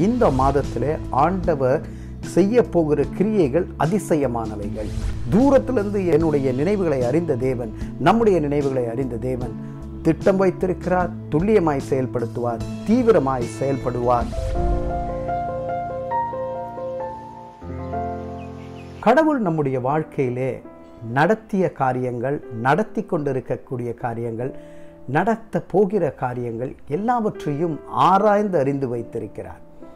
இந்த மாதத்திலே ஆண்டவர் செய்ய போகிற கிரியைகள் அதிசயமானவைகள் தூரத்திலிருந்து என்னுடைய நினைவுகளை அறிந்த தேவன் நம்முடைய நினைவுகளை அறிந்த தேவன் திட்டம் வைத்திருக்கிறார் துல்லியமாய் செயல்படுத்துவார் தீவிரமாய் செயல்படுவார் கடவுள் நம்முடைய வாழ்க்கையிலே நடத்திய காரியங்கள் நடத்தி கொண்டிருக்கக்கூடிய காரியங்கள் நடத்த போகிற காரியங்கள் எல்லாவற்றையும் ஆராய்ந்து அறிந்து வைத்திருக்கிறார்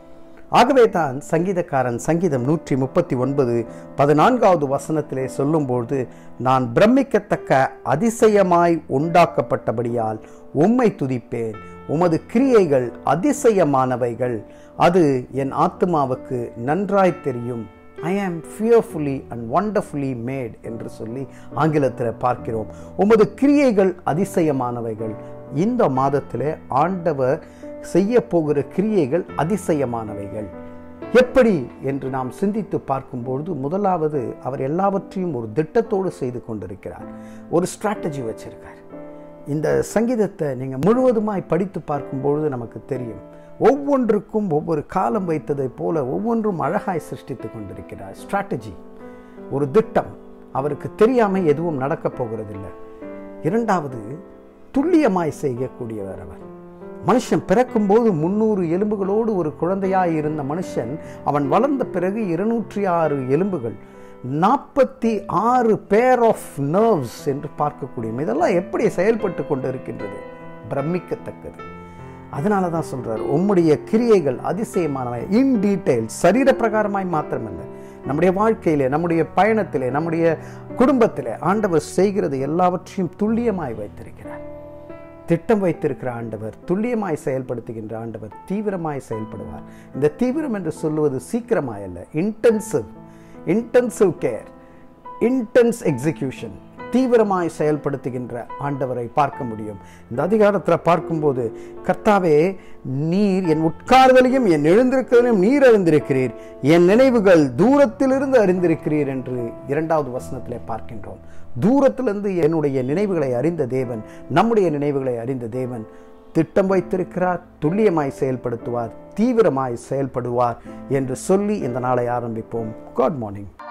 ஆகவே தான் சங்கீதக்காரன் சங்கீதம் நூற்றி முப்பத்தி ஒன்பது பதினான்காவது வசனத்திலே சொல்லும்போது நான் பிரமிக்கத்தக்க அதிசயமாய் உண்டாக்கப்பட்டபடியால் உம்மை துதிப்பேன் உமது கிரியைகள் அதிசயமானவைகள் அது என் ஆத்மாவுக்கு நன்றாய் தெரியும் ஐ ஆம் ஃபியர்ஃபுல்லி அண்ட் ஒண்டர்ஃபுல்லி மேட் என்று சொல்லி ஆங்கிலத்தில் பார்க்கிறோம் உமது கிரியைகள் அதிசயமானவைகள் இந்த மாதத்தில் ஆண்டவர் செய்ய போகிற கிரியைகள் அதிசயமானவைகள் எப்படி என்று நாம் சிந்தித்து பார்க்கும்பொழுது முதலாவது அவர் எல்லாவற்றையும் ஒரு திட்டத்தோடு செய்து கொண்டிருக்கிறார் ஒரு ஸ்ட்ராட்டஜி வச்சிருக்கார் இந்த சங்கீதத்தை நீங்கள் முழுவதுமாய் படித்து பார்க்கும்பொழுது நமக்கு தெரியும் ஒவ்வொன்றுக்கும் ஒவ்வொரு காலம் வைத்ததைப் போல ஒவ்வொன்றும் அழகாய் சிருஷ்டித்து கொண்டிருக்கிறார் ஸ்ட்ராட்டஜி ஒரு திட்டம் அவருக்கு தெரியாமல் எதுவும் நடக்கப் போகிறதில்லை இரண்டாவது துல்லியமாய் செய்யக்கூடியவர் அவர் மனுஷன் பிறக்கும்போது முன்னூறு எலும்புகளோடு ஒரு குழந்தையாய் இருந்த மனுஷன் அவன் வளர்ந்த பிறகு இருநூற்றி ஆறு எலும்புகள் நாற்பத்தி ஆறு பேர் ஆஃப் நர்வ்ஸ் என்று பார்க்கக்கூடிய இதெல்லாம் எப்படி செயல்பட்டு கொண்டு இருக்கின்றது பிரமிக்கத்தக்கது அதனால தான் சொல்றார் உம்முடைய கிரியைகள் அதிசயமானவை இன் டீட்டெயில் சரீர பிரகாரமாய் மாத்திரமல்ல நம்முடைய வாழ்க்கையிலே நம்முடைய பயணத்திலே நம்முடைய குடும்பத்திலே ஆண்டவர் செய்கிறது எல்லாவற்றையும் துல்லியமாய் வைத்திருக்கிறார் திட்டம் வைத்திருக்கிற ஆண்டவர் துல்லியமாய் செயல்படுத்துகின்ற ஆண்டவர் தீவிரமாய் செயல்படுவார் இந்த தீவிரம் என்று சொல்லுவது சீக்கிரமாய் அல்ல intensive intensive care intense execution தீவிரமாய் செயல்படுத்துகின்ற ஆண்டவரை பார்க்க முடியும் இந்த அதிகாரத்தில் பார்க்கும்போது கர்த்தாவே நீர் என் உட்கார்தலையும் என் எழுந்திருக்கிறதையும் நீர் அறிந்திருக்கிறீர் என் நினைவுகள் தூரத்திலிருந்து அறிந்திருக்கிறீர் என்று இரண்டாவது வசனத்திலே பார்க்கின்றோம் தூரத்திலிருந்து என்னுடைய நினைவுகளை அறிந்த தேவன் நம்முடைய நினைவுகளை அறிந்த தேவன் திட்டம் வைத்திருக்கிறார் துல்லியமாய் செயல்படுத்துவார் தீவிரமாய் செயல்படுவார் என்று சொல்லி இந்த நாளை ஆரம்பிப்போம் குட் மார்னிங்